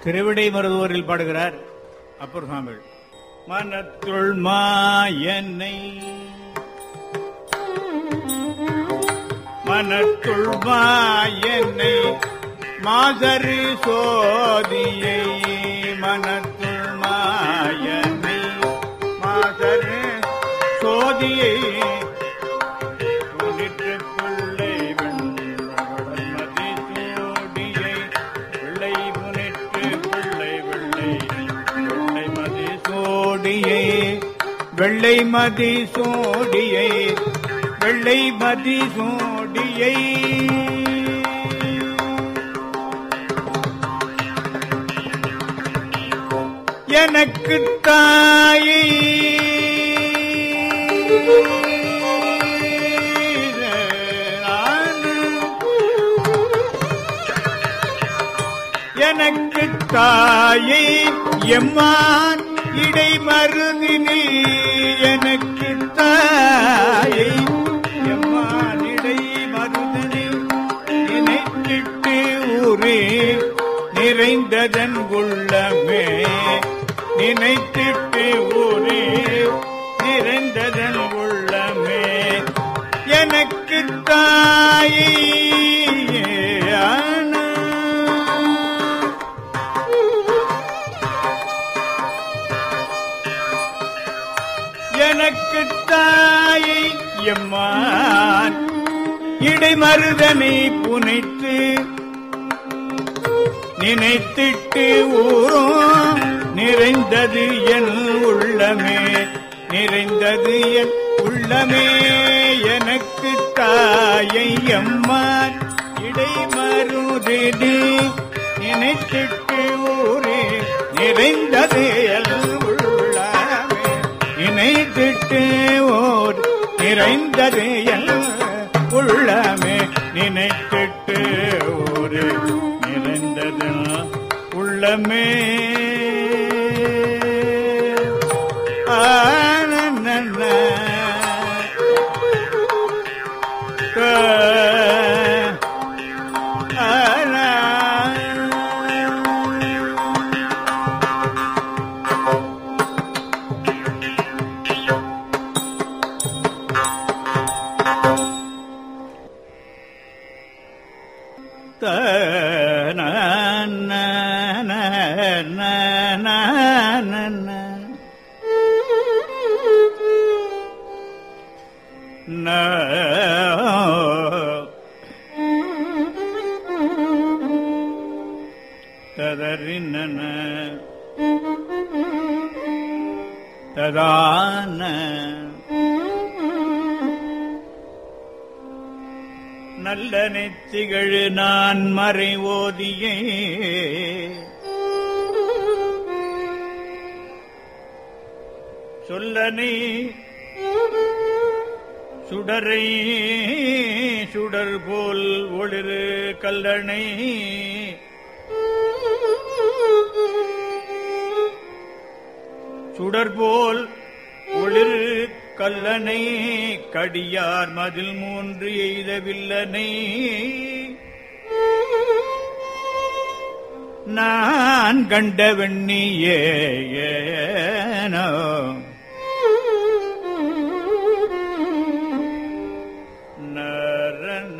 திருவிடை மருதுவரில் பாடுகிறார் அப்பர் சுவாமிகள் மனத்துள் மாயனை மனத்துள் மாயனை மாசரு சோதியை மனத்துள் மாயனை மாசரு சோதியை துணிற்று பிள்ளை வெண்மதி சோடியை பிள்ளை முனிற்று பிள்ளை வெள்ளை வெள்ளை மதி சோடியை வெள்ளை மதி சோடியை வெள்ளை மதி சோடியை எனக்கு தாயை எனக்கு தாயை எம்மான் இடை மருதினி எனக்கு தாயை எம்மான் இடை மருதினி நினைத்திட்டு ஊரே நிறைந்ததன் உள்ளமே நினைத்திட்டு ஊரே நிறைந்ததன் உள்ளமே எனக்கு தாயே ஆனா எனக்கு தாயை எம்மான் இடைமருதனை புனைத்து நினைத்திட்டு ஊரும் நிறைந்தது என் உள்ளமே நிறைந்தது என் உள்ளமே எனக்கு தாயை அம்மான் இடைமருதினி நினைத்திட்டு ஊரே நிறைந்தது என் உள்ளமே நினைத்திட்டு ஓர் நிறைந்தது என் உள்ளமே நினைத்திட்டு ஒரு நிறைந்தது உள்ளமே ஆனந்தன. ஆனா. ததறின ததான நல்ல நெத்திகழு நான் மறை ஓதியே சொல்லனை சுடரை சுடர் போல் ஒளிரு கல்லணை சுடர் போல் ஒளிர் கல்லனை கடியார் மதில் மூன்று எய்த வில்லனை நான் கண்ட வெண்ணியே ஏனோ நரன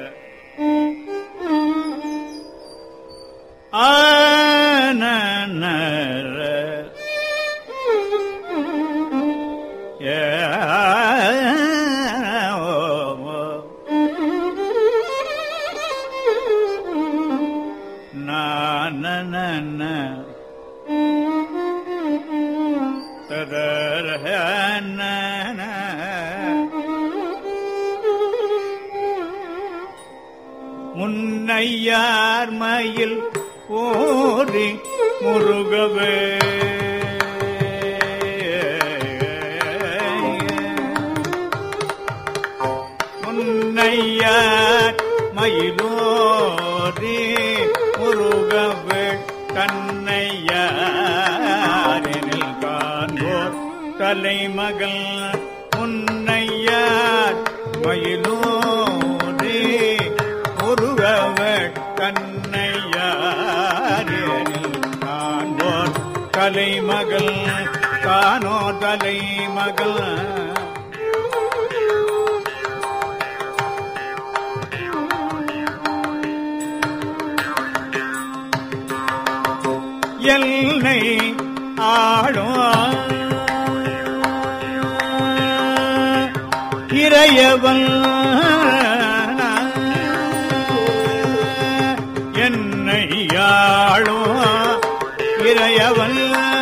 ஆனர முன்னையார் மயில் ஓரி முருகவே முன்னையார் மயிலோரி முருகவே கண்ணையாரில் காண்போர் தலைமகள் முன்னையார் மயிலோரி முருகவே கண்ணையாரில் மகள் காணோ தலை மகள் என்னை ஆடும் இறையவன் என்னை ஆளும் இறையவன்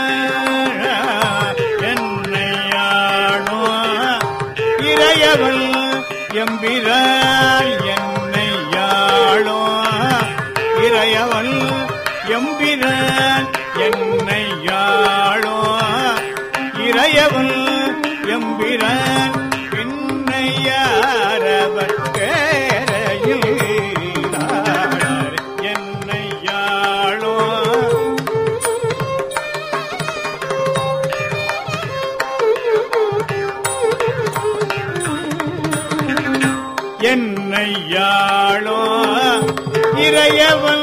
என்னை ஆளும் இறையவன் எம்பிரான் என்னை ஆளும் இறையவன் எம்பிரான் என்னை ஆளும் இறையவன் எம்பிரான் பின்னையாரவர் பேரையில் ஆடார் என்னை ஆளும் என்னை யாழோ இறையவன்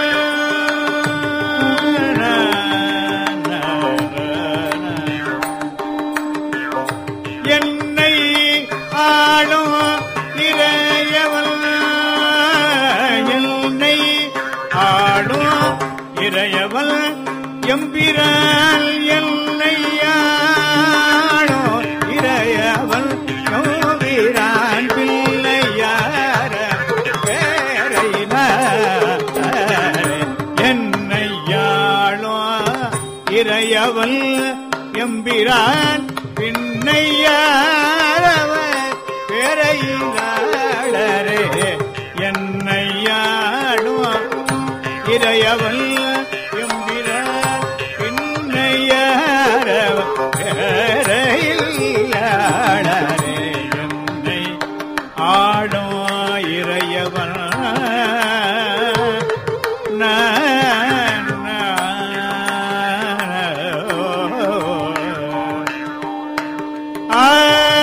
என்னை ஆளும் இறையவன் என்னை ஆளும் இறையவன் எம்பிரால் என்னை ஆளும் இறையவன் நோவிரான் பிள்ளையார பேரையினார் என்னை யாழும் இறையவன் எம்பிரான் பின்னையாரவன் பேரையினாளரே என்னை யாழும் இறையவன் எம்பிரான் பின்னையாரவன் பேரையிலாளரே என்னை ஆடும் இறையவன் நான், நான், ஆ,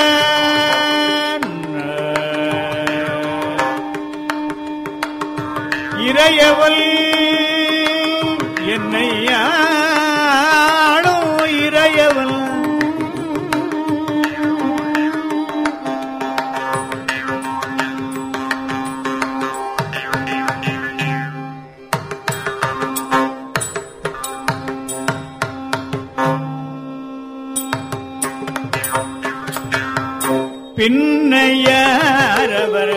நான். இறையவள் என்னை ஆடும் இறையவள் பின்னையாரவர்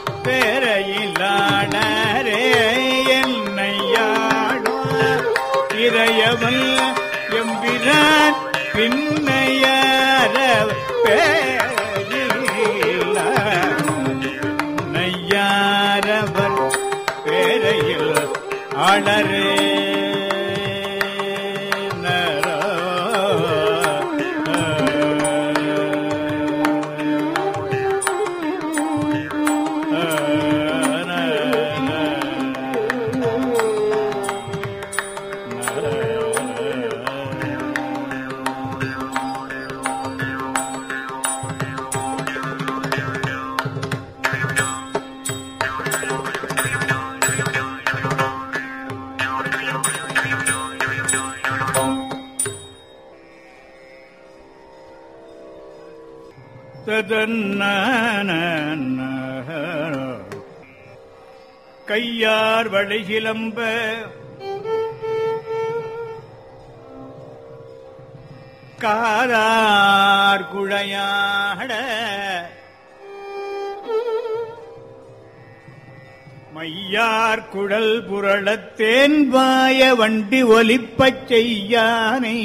பேரையிலாடரே என்னையாடும் இறையவன் எம்பிரான் பின்னையாரவர் பேரையிலாரவர் பேரையில் ஆளரே நரோ கையார் வழிகிளம்ப காரார் குழையாட மையார் குழல் புரளத்தேன் வாய வண்டி ஒலிப்பச் செய்யானே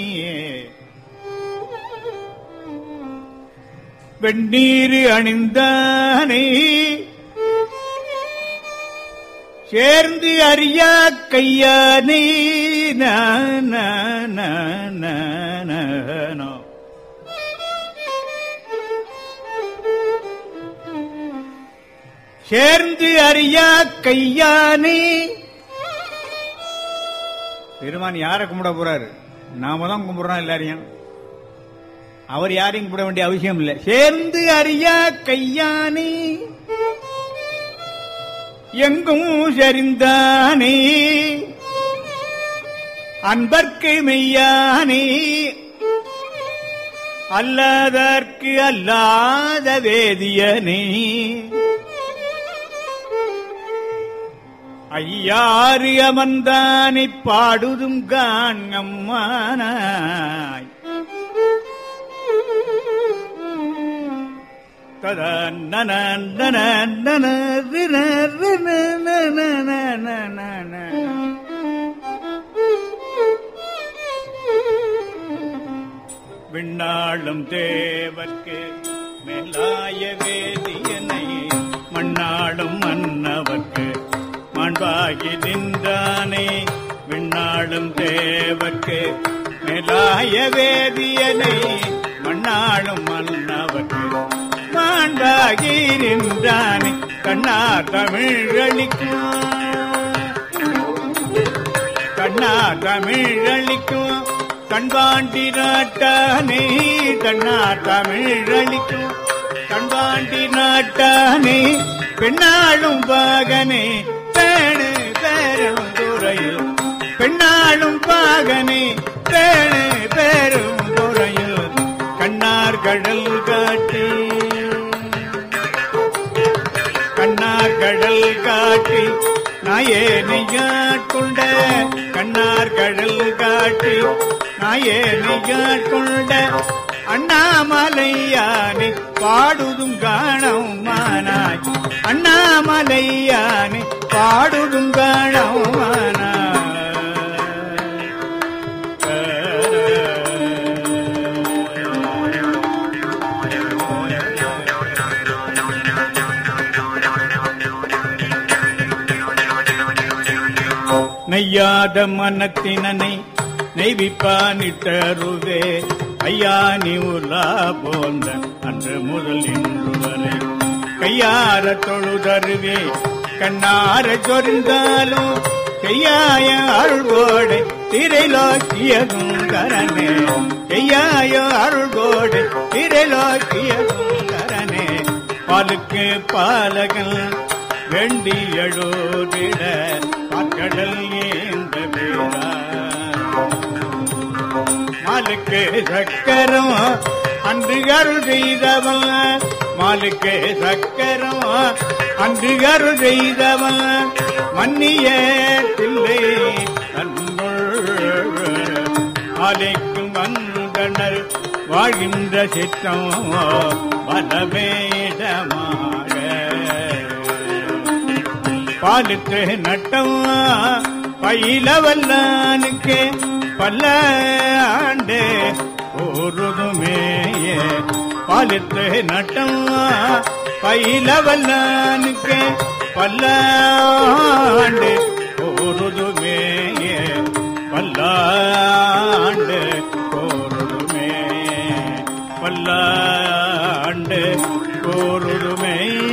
வெண்ணீரு அணிந்தானே சேர்ந்து அறியா கையானே நான சேர்ந்து அறியா கையானே பெருமான் யாரை கும்பிட போறாரு நாம தான் கும்பிடுறோம் எல்லாரையும் அவர் யாரையும் கும்பிட வேண்டிய அவசியம் இல்லை சேர்ந்து அறியா கையானே எங்கும் சரிந்தானே அன்பர்க்கு மெய்யானே அல்லதற்கு அல்லாத வேதியனே ஐயாறு அமர்ந்தானை பாடுதும் கான் அம்மானாய் விண்ணாளும் தேவர்க்கு மேலாய வேதியனை மண்ணாளும் மன்னவர்க்கு மாண்பாகி நின்றானே விண்ணாளும் தேவர்க்கு மேலாய வேதியனை மண்ணாளும் மன்னவர்க்கு மாண்பாகி நின்றானே கண்ணா தமிழளிக்கும் கண்ணா தமிழளிக்கும் கண்பாண்டி நாட்டானே கண்ணா தமிழளிக்கும் கண்பாண்டி நாட்டானே பெண்ணாளும் பாகனே பேணு பேரும் துறையில் பெண்ணாளும் பாகனே பேணு பேரும் துறையில் கண்ணார் கடல் காட்டி கண்ணார் கடல் காட்டி நாயேனையாட்கொண்ட கண்ணார் கடல் காட்டி நாயேனையாட்கொண்ட அண்ணாமலையானே பாடுதும் காணம் மானாய் அண்ணாமலையானே பாடுதும் காணம் நெய்யாத மனத்தினனை நெய்விப்பானிட்டருவே ஐயா நீ உலா போந்த அன்று முதல் இன்று வரை கையார தொழுதருவே கண்ணார சொரிந்தாலும் செய்யாய அருள்கோடை திரைலோக்கியதும் கரனே செய்யாய அருள்கோடை திரைலோக்கியதும் கரனே பாலுக்கு பாலகன் வெண்டி எழுதிட பாக்கடல் ஏந்த வீரா மாலுக்கு சக்கரம் அன்று அருள் செய்தவன் மாலுக்கு சக்கரம் அன்று அருள் செய்தவன் மன்னிய தில்லை அன்புள் மாலைக்கும் வந்தனர் வாழ்கின்ற சித்தம் பலவேடமாக பாலுக்கு நட்டம் பயில வல்லானுக்கு பல்ல ஆண்டு ஒருதுமே பாலுக்கு நட்டம் பயில வல்லானுக்கு பல்ல ஆண்டு ஒருதுமே பல்லாண்டு கோருதுமே பல்லாண்டு கோருதுமே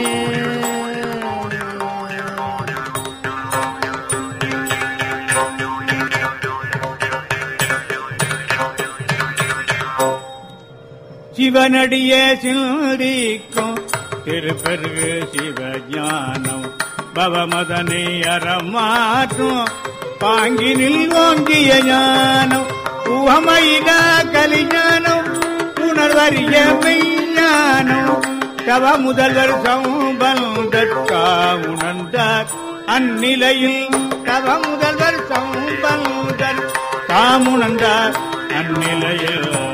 சிவனடிய சிந்திக்கும் திருப்பெருகு சிவஞானம் பவமதனை அறமாற்றும் பாங்கினில் ஓங்கிய ஞானம் உவமையில கலிஞானம் உணர்வறிய மெய்ஞானம் தவ முதல்வர் சம்பந்தற்கா உணர்ந்தார் அந்நிலையில் தவ முதல்வர் சம்பந்தர் தாமுணர்ந்தார் அந்நிலையில்